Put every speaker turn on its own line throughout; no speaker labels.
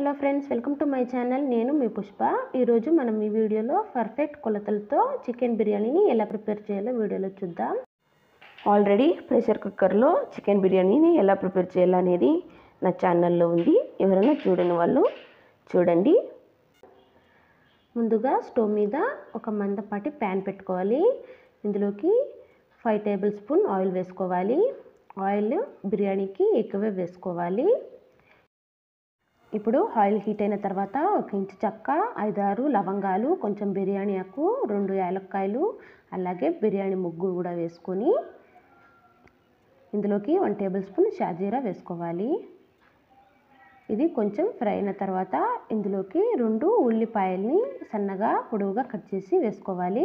hello friends welcome to my channel నేను మీ పుష్ప ఈరోజు మనం ఈ వీడియోలో పర్ఫెక్ట్ కొలతలతో చికెన్ బిర్యానీని ఎలా ప్రిపేర్ చేయాలో వీడియోలో చూద్దాం
ఆల్రెడీ ప్రెషర్ కుక్కర్లో చికెన్ బిర్యానీని ఎలా ప్రిపేర్ చేయాలనేది నా ఛానల్లో ఉంది ఎవరైనా చూడని వాళ్ళు చూడండి
ముందుగా స్టవ్ మీద ఒక మందపాటి ప్యాన్ పెట్టుకోవాలి ఇందులోకి ఫైవ్ టేబుల్ స్పూన్ ఆయిల్ వేసుకోవాలి ఆయిల్ బిర్యానీకి ఎక్కువే వేసుకోవాలి ఇప్పుడు ఆయిల్ హీట్ అయిన తర్వాత ఒక ఇంచు చెక్క ఐదారు లవంగాలు కొంచెం బిర్యానీ ఆకు రెండు యాలక్కాయలు అలాగే బిర్యానీ ముగ్గు కూడా వేసుకొని ఇందులోకి వన్ టేబుల్ స్పూన్ షాజీరా వేసుకోవాలి ఇది కొంచెం ఫ్రై అయిన తర్వాత ఇందులోకి రెండు ఉల్లిపాయల్ని సన్నగా పొడవుగా కట్ చేసి వేసుకోవాలి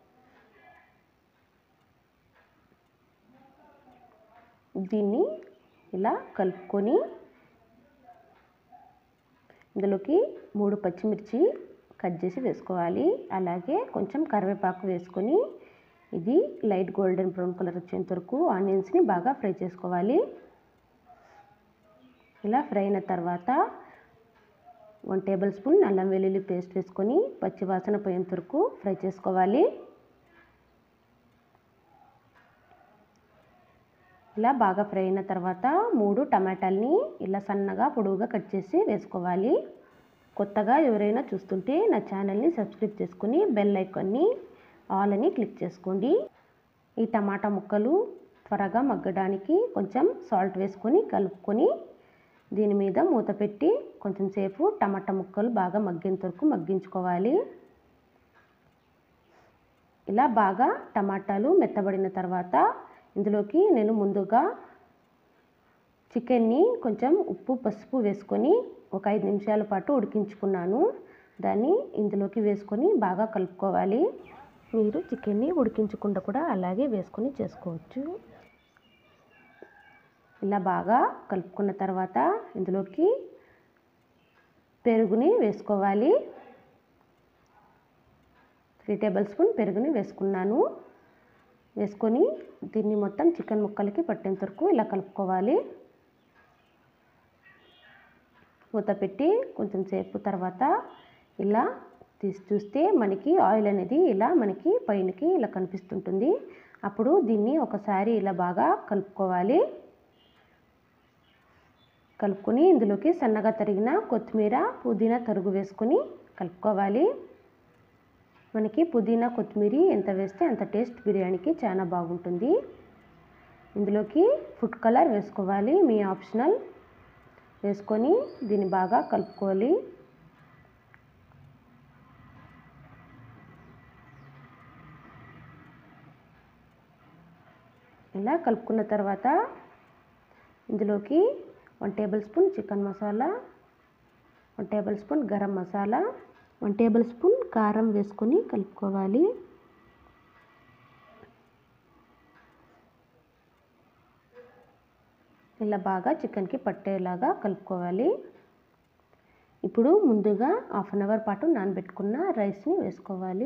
దీన్ని ఇలా కలుపుకొని ఇందులోకి మూడు పచ్చిమిర్చి కట్ చేసి వేసుకోవాలి అలాగే కొంచెం కరివేపాకు వేసుకొని ఇది లైట్ గోల్డెన్ బ్రౌన్ కలర్ వచ్చేంత వరకు ఆనియన్స్ని బాగా ఫ్రై చేసుకోవాలి ఇలా ఫ్రై అయిన తర్వాత వన్ టేబుల్ స్పూన్ అల్లం వెల్లుల్లి పేస్ట్ వేసుకొని పచ్చి వాసన పోయేంత వరకు ఫ్రై చేసుకోవాలి ఇలా బాగా ఫ్రై అయిన తర్వాత మూడు టమాటాలని ఇలా సన్నగా పొడవుగా కట్ చేసి వేసుకోవాలి కొత్తగా ఎవరైనా చూస్తుంటే నా ఛానల్ని సబ్స్క్రైబ్ చేసుకుని బెల్ ఐకాన్ని ఆల్ అని క్లిక్ చేసుకోండి ఈ టమాటా ముక్కలు త్వరగా మగ్గడానికి కొంచెం సాల్ట్ వేసుకొని కలుపుకొని దీని మీద మూత పెట్టి కొంచెం సేపు టమాటా ముక్కలు బాగా మగ్గేంత వరకు మగ్గించుకోవాలి ఇలా బాగా టమాటాలు మెత్తబడిన తర్వాత ఇందులోకి నేను ముందుగా చికెన్ని కొంచెం ఉప్పు పసుపు వేసుకొని ఒక ఐదు నిమిషాల పాటు ఉడికించుకున్నాను దాన్ని ఇందులోకి వేసుకొని బాగా కలుపుకోవాలి మీరు చికెన్ని ఉడికించకుండా కూడా అలాగే వేసుకొని చేసుకోవచ్చు ఇలా బాగా కలుపుకున్న తర్వాత ఇందులోకి పెరుగుని వేసుకోవాలి త్రీ టేబుల్ స్పూన్ పెరుగుని వేసుకున్నాను వేసుకొని దీన్ని మొత్తం చికెన్ ముక్కలకి పట్టేంత వరకు ఇలా కలుపుకోవాలి మూత పెట్టి కొంచెం సేపు తర్వాత ఇలా తీసి చూస్తే మనకి ఆయిల్ అనేది ఇలా మనకి పైనకి ఇలా కనిపిస్తుంటుంది అప్పుడు దీన్ని ఒకసారి ఇలా బాగా కలుపుకోవాలి కలుపుకొని ఇందులోకి సన్నగా తరిగిన కొత్తిమీర పుదీనా తరుగు వేసుకొని కలుపుకోవాలి మనకి పుదీనా కొత్తిమీర ఎంత వేస్తే అంత టేస్ట్ బిర్యానీకి చాలా బాగుంటుంది ఇందులోకి ఫుడ్ కలర్ వేసుకోవాలి మీ ఆప్షనల్ వేసుకొని దీన్ని బాగా కలుపుకోవాలి ఇలా కలుపుకున్న తర్వాత ఇందులోకి one tablespoon chicken masala one tablespoon garam masala one tablespoon కారం వేసుకొని కలుపుకోవాలి ఇలా బాగా చికెన్కి పట్టేలాగా కలుపుకోవాలి ఇప్పుడు ముందుగా హాఫ్ అన్ అవర్ పాటు నానబెట్టుకున్న రైస్ని వేసుకోవాలి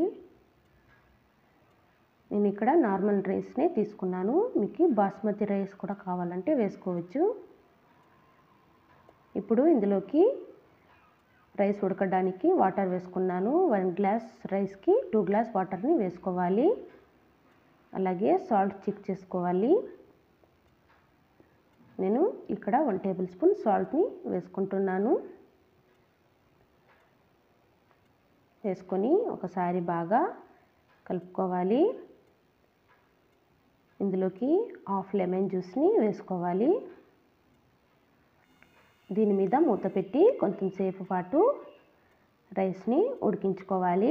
నేను ఇక్కడ నార్మల్ రైస్నే తీసుకున్నాను మీకు బాస్మతి రైస్ కూడా కావాలంటే వేసుకోవచ్చు ఇప్పుడు ఇందులోకి రైస్ ఉడకడానికి వాటర్ వేసుకున్నాను వన్ గ్లాస్ రైస్కి టూ గ్లాస్ వాటర్ని వేసుకోవాలి అలాగే సాల్ట్ చెక్ చేసుకోవాలి నేను ఇక్కడ వన్ టేబుల్ స్పూన్ సాల్ట్ని వేసుకుంటున్నాను వేసుకొని ఒకసారి బాగా కలుపుకోవాలి ఇందులోకి హాఫ్ లెమన్ జ్యూస్ని వేసుకోవాలి దీని మీద మూత పెట్టి కొంచెం సేపు పాటు రైస్ని ఉడికించుకోవాలి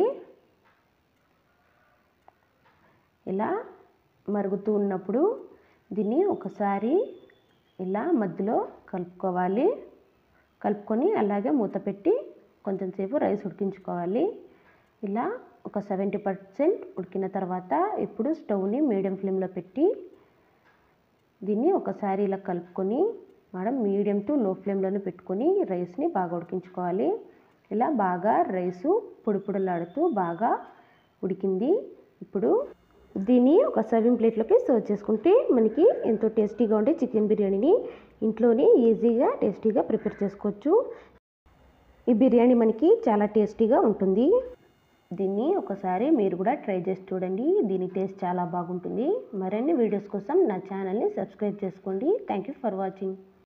ఇలా మరుగుతూ ఉన్నప్పుడు దీన్ని ఒకసారి ఇలా మధ్యలో కలుపుకోవాలి కలుపుకొని అలాగే మూత పెట్టి కొంచెం సేపు రైస్ ఉడికించుకోవాలి ఇలా ఒక సెవెంటీ పర్సెంట్ ఉడికిన తర్వాత ఇప్పుడు స్టవ్ని మీడియం ఫ్లేమ్లో పెట్టి దీన్ని ఒకసారి ఇలా కలుపుకొని మేడం మీడియం టు లో ఫ్లేమ్లోనే పెట్టుకొని రైస్ని బాగా ఉడికించుకోవాలి ఇలా బాగా రైసు పొడి పొడిలాడుతూ బాగా ఉడికింది ఇప్పుడు దీన్ని ఒక సర్వింగ్ ప్లేట్లోకి సర్వ్ చేసుకుంటే మనకి ఎంతో టేస్టీగా ఉండే చికెన్ బిర్యానీని ఇంట్లోనే ఈజీగా టేస్టీగా ప్రిపేర్ చేసుకోవచ్చు ఈ బిర్యానీ మనకి చాలా టేస్టీగా ఉంటుంది దీన్ని ఒకసారి మీరు కూడా ట్రై చేసి చూడండి దీని టేస్ట్ చాలా బాగుంటుంది మరిన్ని వీడియోస్ కోసం నా ఛానల్ని సబ్స్క్రైబ్ చేసుకోండి థ్యాంక్ యూ ఫర్ వాచింగ్